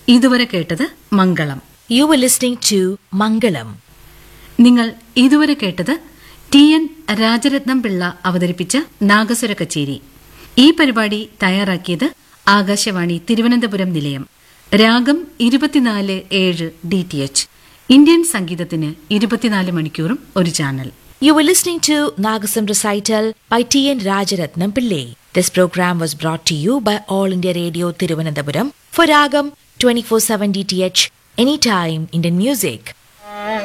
ഇതുവരെ കേട്ടത് മംഗളം You were listening to Mangalam. നിങ്ങൾ ഇതുവരെ കേട്ടത് ടി എൻ രാജരത്നം പിള്ള അവതരിപ്പിച്ച നാഗസ്വര കച്ചേരി ഈ പരിപാടി തയ്യാറാക്കിയത് ആകാശവാണി തിരുവനന്തപുരം നിലയം രാഗം ഇരുപത്തിനാല് ഏഴ് ഡി ടി എച്ച് ഇന്ത്യൻ സംഗീതത്തിന് ഇരുപത്തിനാല് മണിക്കൂറും ഒരു channel You were listening to Nagasam recital by T.N. Rajaratnam Pillai. This program was brought to you by All India Radio Tiruvananthapuram for Ragam 24/7 DTH anytime Indian music.